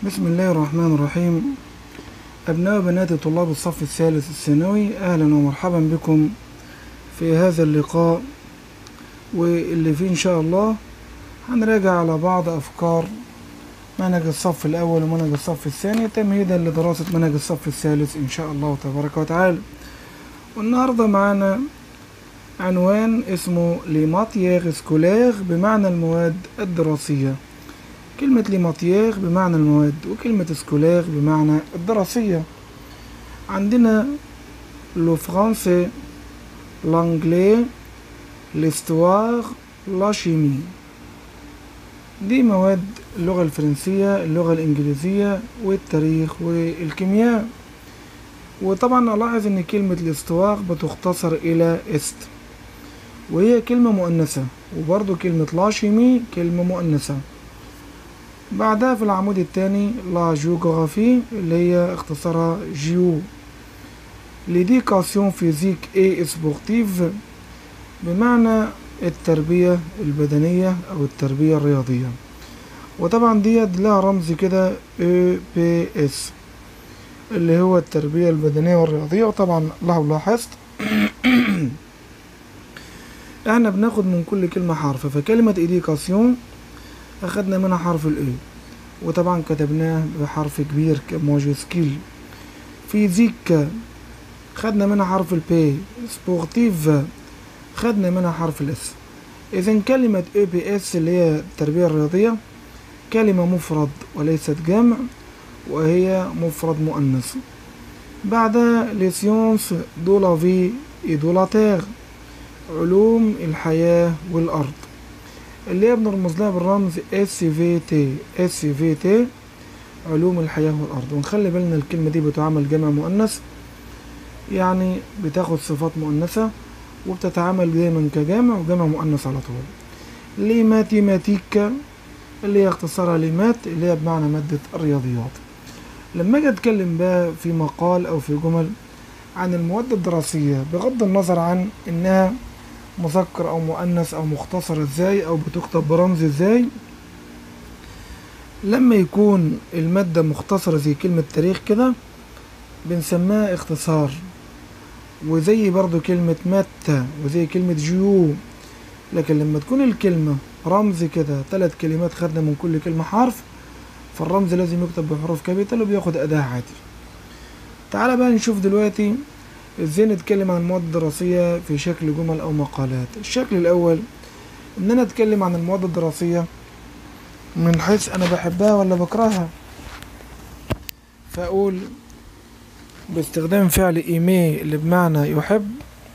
بسم الله الرحمن الرحيم أبناء وبنات طلاب الصف الثالث الثانوي أهلا ومرحبا بكم في هذا اللقاء واللي فيه إن شاء الله هنراجع على بعض أفكار منهج الصف الأول ومنهج الصف الثاني تمهيدا لدراسة منهج الصف الثالث إن شاء الله تبارك وتعالى والنهاردة معانا عنوان اسمه لماتيير سكولير بمعنى المواد الدراسية كلمة لماتيير بمعنى المواد وكلمة سكولير بمعنى الدراسية عندنا لو فرنسي l'anglais l'histoire la chimie دي مواد اللغة الفرنسية اللغة الإنجليزية والتاريخ والكيمياء وطبعا ألاحظ إن كلمة الاستواغ بتختصر إلى است وهي كلمة مؤنثة وبرضو كلمة لا شيمي كلمة مؤنثة بعدها في العمود الثاني لا جيوغرافي اللي هي اختصارها جيو ليديكاسيون فيزيك اي سبورتيف بمعنى التربية البدنية أو التربية الرياضية وطبعا ديت لها رمز كده اي بي اس اللي هو التربية البدنية والرياضية وطبعا لو لاحظت احنا بناخد من كل كلمة حرف فكلمة ايديكاسيون اخدنا منها حرف الاي وطبعا كتبناه بحرف كبير كماجسكيل فيزيك خدنا منها حرف البي سبورتيف خدنا منها حرف الاس اذا كلمة اي بي اس اللي هي التربية الرياضية كلمة مفرد وليست جمع وهي مفرد مؤنث بعدها لسيونس دو لا في اي دو لا تير علوم الحياة والأرض اللي هي بنرمز لها بالرمز اس في تي اس في تي علوم الحياة والأرض ونخلي بالنا الكلمة دي بتعامل جمع مؤنث يعني بتاخد صفات مؤنثة وبتتعامل دايما كجمع وجمع مؤنث على طول لي ماتيماتيك اللي هي اختصارها لمات اللي هي بمعنى مادة الرياضيات لما اجي اتكلم بقى في مقال او في جمل عن المواد الدراسية بغض النظر عن انها مذكر او مؤنث او مختصر ازاي او بتكتب برمز ازاي لما يكون المادة مختصرة زي كلمة تاريخ كده بنسميها اختصار وزي برضو كلمة متى وزي كلمة جيو لكن لما تكون الكلمة رمز كده ثلاث كلمات خدنا من كل كلمة حرف فالرمز لازم يكتب بحروف كابيتال وبياخد أداة عادي تعالى بقى نشوف دلوقتي ازاي نتكلم عن المواد الدراسية في شكل جمل أو مقالات الشكل الأول إن أنا أتكلم عن المواد الدراسية من حيث أنا بحبها ولا بكرهها فأقول باستخدام فعل إيمي اللي بمعنى يحب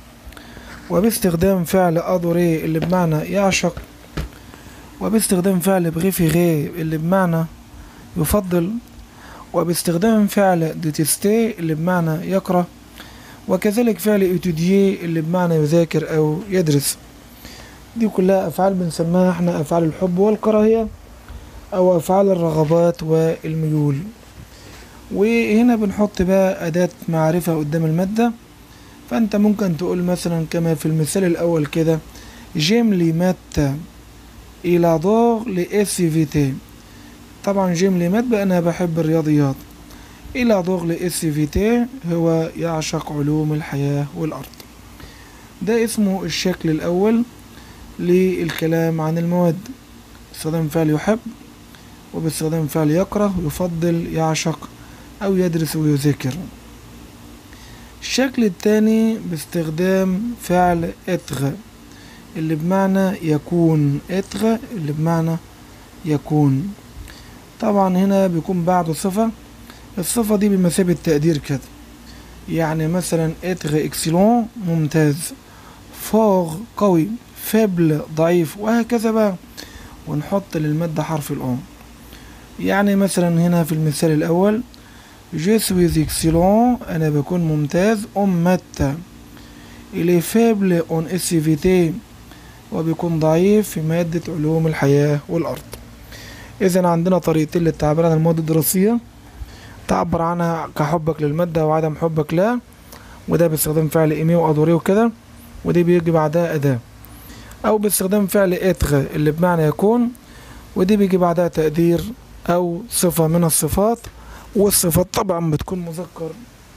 وباستخدام فعل أدوري اللي بمعنى يعشق وباستخدام فعل بريفيري اللي بمعنى يفضل وباستخدام فعل ديتستي اللي بمعنى يكره وكذلك فعل اتوديي اللي بمعنى يذاكر أو يدرس دي كلها أفعال بنسميها احنا أفعال الحب والكراهية أو أفعال الرغبات والميول وهنا بنحط بقى أداة معرفة قدام المادة فأنت ممكن تقول مثلا كما في المثال الأول كده جيم لي مات إلى دور لإسيفيتي طبعا جيم لي مات بقى أنا بحب الرياضيات إلى دور لإسيفيتي هو يعشق علوم الحياة والأرض ده اسمه الشكل الأول للكلام عن المواد باستخدام فعل يحب وباستخدام فعل يكره يفضل يعشق أو يدرس ويذاكر الشكل الثاني باستخدام فعل اتغ اللي بمعنى يكون اتغ اللي بمعنى يكون طبعا هنا بيكون بعده صفة الصفة دي بمثابة تقدير كده يعني مثلا اتغ اكسلون ممتاز فوغ قوي فابل ضعيف وهكذا بقى ونحط للمادة حرف الأم يعني مثلا هنا في المثال الأول Je suis excellent أنا بكون ممتاز أم متى Il est faible en SCVT وبيكون ضعيف في مادة علوم الحياة والأرض إذا عندنا طريقتين للتعبير عن المواد الدراسية تعبر عنها كحبك للمادة وعدم حبك لها وده باستخدام فعل إيمي وأدوري وكده ودي بيجي بعدها أداة أو باستخدام فعل إتغ اللي بمعنى يكون ودي بيجي بعدها تقدير أو صفة من الصفات والصفات طبعا بتكون مذكر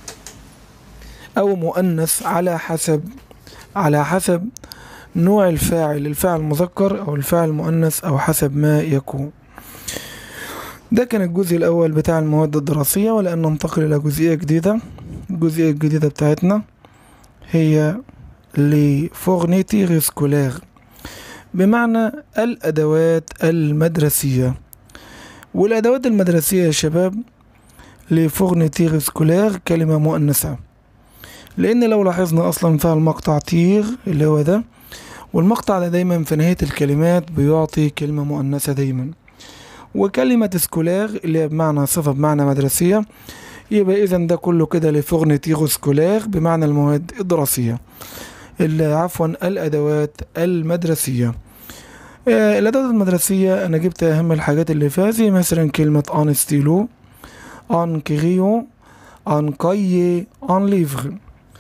أو مؤنث على حسب على حسب نوع الفاعل الفاعل مذكر أو الفاعل مؤنث أو حسب ما يكون ده كان الجزء الأول بتاع المواد الدراسية والآن ننتقل إلى جزئية جديدة الجزئية الجديدة بتاعتنا هي لفورنيتير سكولير بمعنى الأدوات المدرسية والأدوات المدرسية يا شباب لفورنيتير سكولير كلمة مؤنثة لأن لو لاحظنا أصلا فيها المقطع تير اللي هو ده والمقطع ده دايما في نهاية الكلمات بيعطي كلمة مؤنثة دايما وكلمة سكولير اللي هي بمعنى صفة بمعنى مدرسية يبقى إذا ده كله كده لفورنيتير سكولير بمعنى المواد الدراسية عفوا الأدوات المدرسية آه الأدوات المدرسية أنا جبت أهم الحاجات اللي فيها زي مثلا كلمة أن ستيلو أن كريو أن كايي أن ليفغ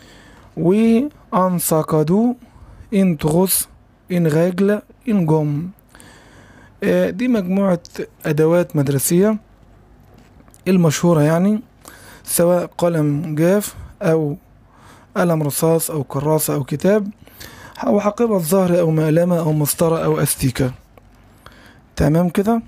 وأن ساكادو إن تغص إن غاجلة إن جم آه دي مجموعة أدوات مدرسية المشهورة يعني سواء قلم جاف أو قلم رصاص أو كراسة أو كتاب أو حقيبة ظهر أو مقلمة أو مسطرة أو أستيكة تمام كده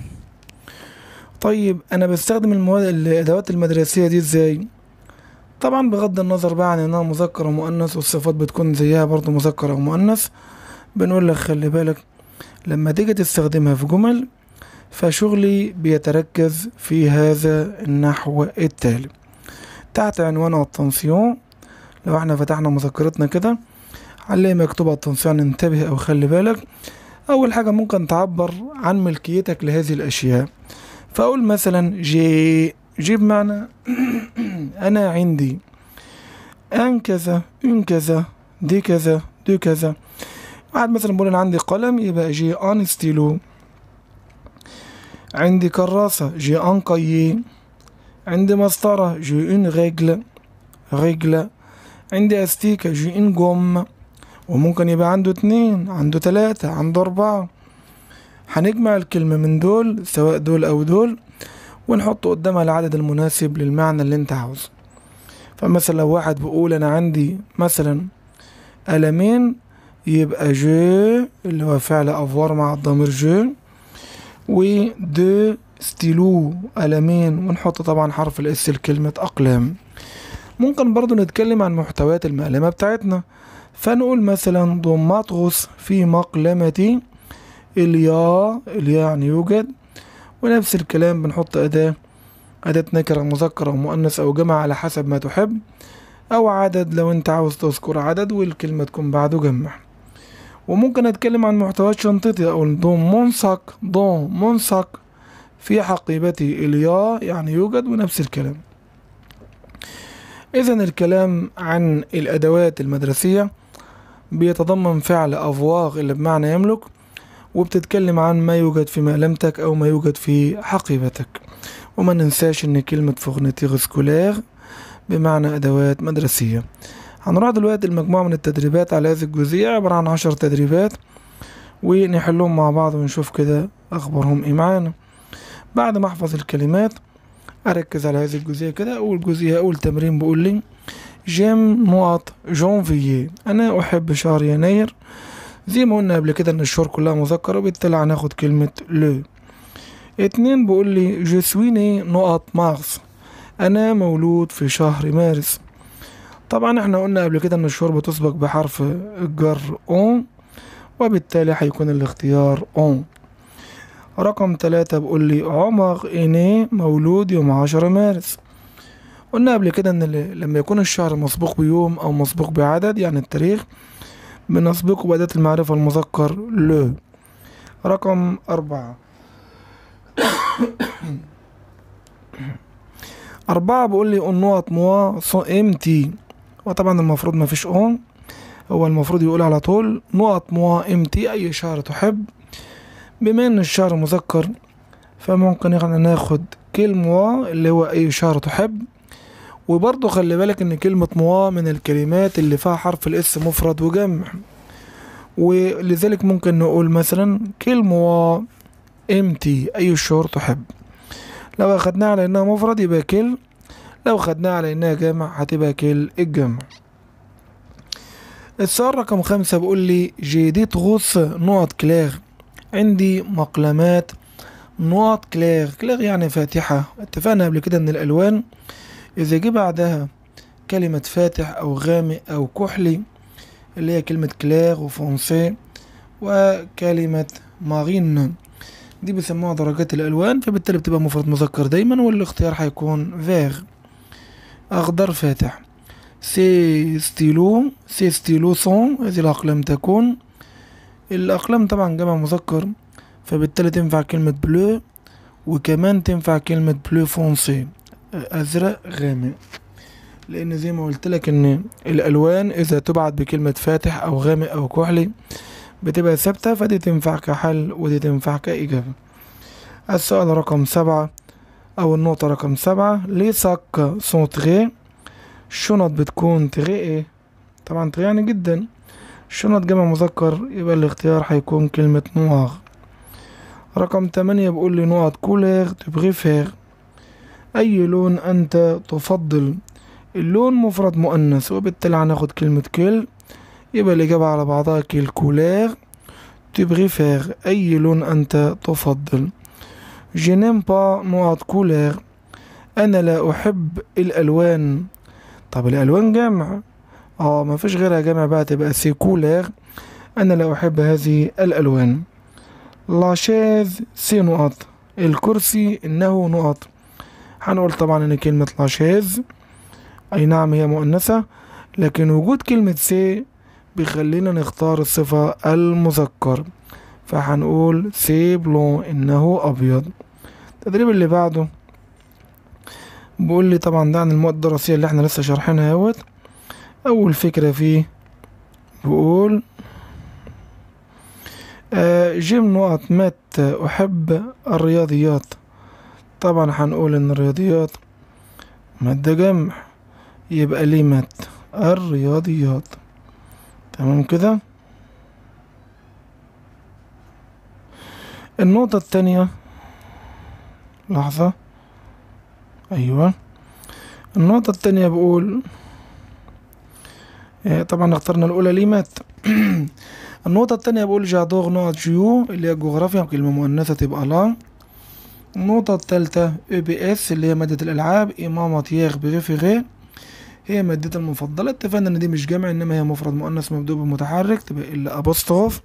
طيب أنا بستخدم المواد الأدوات المدرسية دي إزاي طبعا بغض النظر بقى عن إنها مذكر ومؤنث والصفات بتكون زيها برضو مذكر أو مؤنث بنقول لك خلي بالك لما تيجي تستخدمها في جمل فشغلي بيتركز في هذا النحو التالي تحت عنوان التنسيون لو احنا فتحنا مذكرتنا كده هنلاقي مكتوب التنسيون انتبه او خلي بالك اول حاجة ممكن تعبر عن ملكيتك لهذه الاشياء فاقول مثلا جي جي بمعنى انا عندي ان كذا ان كذا دي كذا دي كذا واحد مثلا بيقول انا عندي قلم يبقى جي ان ستيلو عندي كراسة جي ان قيي عندي مسطرة جي ان رجل رجل عندي استيكة جي ان جم وممكن يبقى عنده اتنين عنده تلاتة عنده اربعة هنجمع الكلمة من دول سواء دول او دول ونحط قدامها العدد المناسب للمعنى اللي انت عاوزه فمثلا لو واحد بيقول انا عندي مثلا قلمين يبقى جو اللي هو فعل افوار مع الضمير جو و دو ستيلو قلمين ونحط طبعا حرف الاس لكلمة اقلام ممكن برضو نتكلم عن محتويات المقلمة بتاعتنا فنقول مثلا ضمطغس في مقلمتي اليا اليا يعني يوجد ونفس الكلام بنحط أداة أداة نكرة مذكرة ومؤنث أو جمع على حسب ما تحب أو عدد لو أنت عاوز تذكر عدد والكلمة تكون بعده جمع وممكن أتكلم عن محتويات شنطتي أقول ضم منسق ضم منسق في حقيبتي اليا يعني يوجد ونفس الكلام إذا الكلام عن الأدوات المدرسية بيتضمن فعل أفواغ اللي بمعنى يملك وبتتكلم عن ما يوجد في مقلمتك أو ما يوجد في حقيبتك وما ننساش إن كلمة فورنيتير سكولير بمعنى أدوات مدرسية هنروح دلوقتي المجموعة من التدريبات على هذه الجزئية عبارة عن عشر تدريبات ونحلهم مع بعض ونشوف كده أخبارهم إيه معانا بعد ما أحفظ الكلمات أركز على هذه الجزئية كده أول جزئية أول تمرين بيقول لي جيم نقط جونفيي أنا أحب شهر يناير زي ما قلنا قبل كده إن الشهور كلها مذكرة وبالتالي هناخد كلمة لو اتنين بيقول لي جو سوي ني نقط مارس أنا مولود في شهر مارس طبعا احنا قلنا قبل كده إن الشهور بتسبق بحرف الجر أون وبالتالي هيكون الاختيار أون رقم تلاتة بيقول لي عمر إيني مولود يوم عشرة مارس قلنا قبل كده ان لما يكون الشهر مسبوق بيوم او مسبوق بعدد يعني التاريخ بنسبقه بأداة المعرفة المذكر لو رقم أربعة أربعة بيقول لي النقط موا سو ام تي وطبعا المفروض مفيش اون هو المفروض يقول على طول نقط موا ام تي أي شهر تحب بما ان الشهر مذكر فممكن احنا ناخد كلمة اللي هو اي شهر تحب وبرضه خلي بالك ان كلمة موا من الكلمات اللي فيها حرف الاس مفرد وجمع ولذلك ممكن نقول مثلا كلمة امتي اي الشهور تحب لو اخدناها على انها مفرد يبقى كل لو خدناها على انها جمع هتبقى كل الجمع السؤال رقم خمسة بيقول لي جيديت غوص نقط كلاغ عندي مقلمات نقط كلاغ كلاغ يعني فاتحة اتفقنا قبل كده ان الالوان اذا جه بعدها كلمة فاتح او غامق او كحلي اللي هي كلمة كلاغ وفونسي وكلمة مارين دي بيسموها درجات الالوان فبالتالي بتبقى مفرد مذكر دايما والاختيار هيكون فيغ اخضر فاتح سي ستيلو سي ستيلو سون هذه الأقلام تكون الأقلام طبعا جمع مذكر فبالتالي تنفع كلمة بلو وكمان تنفع كلمة بلو فونسي أزرق غامق لأن زي ما قلت لك إن الألوان إذا تبعت بكلمة فاتح أو غامق أو كحلي بتبقى ثابتة فدي تنفع كحل ودي تنفع كإجابة السؤال رقم سبعة أو النقطة رقم سبعة ليه ساك سون تغي الشنط بتكون تغي ايه طبعا تغي يعني جدا الشنط جمع مذكر يبقى الاختيار هيكون كلمة نواغ رقم تمانية بيقول لي نقط كولير تبغيفير أي لون أنت تفضل اللون مفرد مؤنث وبالتالي هناخد كلمة كل يبقى الإجابة على بعضها كل كولير تبغيفير أي لون أنت تفضل جنيم با نقط كولير أنا لا أحب الألوان طب الألوان جمع اه ما فيش غيرها جمع بقى تبقى سي كولير أنا لا أحب هذه الألوان لاشيز سي نقط الكرسي إنه نقط هنقول طبعا إن كلمة لاشيز أي نعم هي مؤنثة لكن وجود كلمة سي بيخلينا نختار الصفة المذكر فهنقول سي بلون إنه أبيض التدريب اللي بعده بيقول لي طبعا ده عن المواد الدراسية اللي احنا لسه شارحينها اهوت أول فكرة فيه بقول آه جيم نقط مات أحب الرياضيات طبعا هنقول إن الرياضيات مادة جمع يبقى ليه مات الرياضيات تمام كده النقطة التانية لحظة أيوة النقطة التانية بقول آه، طبعا اخترنا الأولى ليه مات النقطة التانية بقول جادور نقط جيو اللي هي جغرافيا كلمة مؤنثة تبقى لا النقطة التالتة اي بي اس اللي هي مادة الألعاب إمامة تياغ بريفيغي هي مادتي المفضلة اتفقنا إن دي مش جمع إنما هي مفرد مؤنث مبدوء بمتحرك تبقى إلا أبوستروف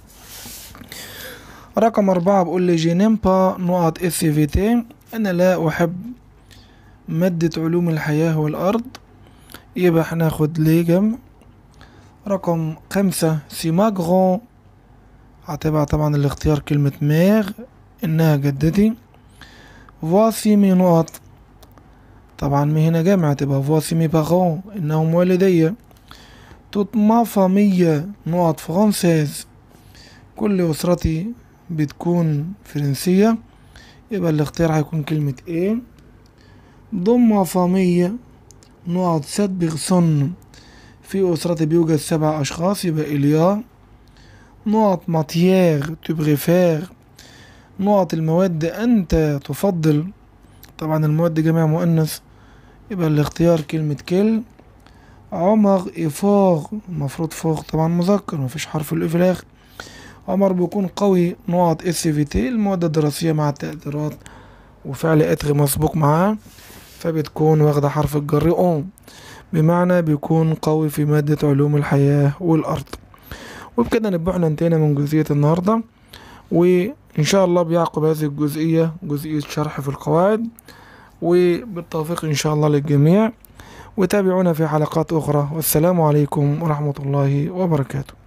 رقم أربعة بقول لي جينيم با نقط اس في تي أنا لا أحب مادة علوم الحياة والأرض يبقى هناخد ليه جمع رقم خمسة سيماغرون هتبقى طبعا الاختيار كلمة ميغ إنها جدتي فواسي مي نقط طبعا مي هنا جمع تبقى فواسي مي باغون إنهم والدي توت ما فامية نقط فرانسيز كل أسرتي بتكون فرنسية يبقى الاختيار هيكون كلمة ايه ضم فامية نقط سات بيغسون في أسرتي بيوجد سبع أشخاص يبقى إليا نقط ماتيير تبريفير نقط المواد أنت تفضل طبعا المواد جمع مؤنث يبقى الاختيار كلمة كل عمر إفاغ المفروض فوق طبعا مذكر مفيش حرف الإف في الآخر عمر بيكون قوي نقط اس في تي المواد الدراسية مع التقديرات وفعل اتر مسبوق معاه فبتكون واخدة حرف الجر اون بمعنى بيكون قوي في مادة علوم الحياة والأرض وبكده نبقى احنا انتهينا من جزئية النهاردة وإن شاء الله بيعقب هذه الجزئية جزئية شرح في القواعد وبالتوفيق إن شاء الله للجميع وتابعونا في حلقات أخرى والسلام عليكم ورحمة الله وبركاته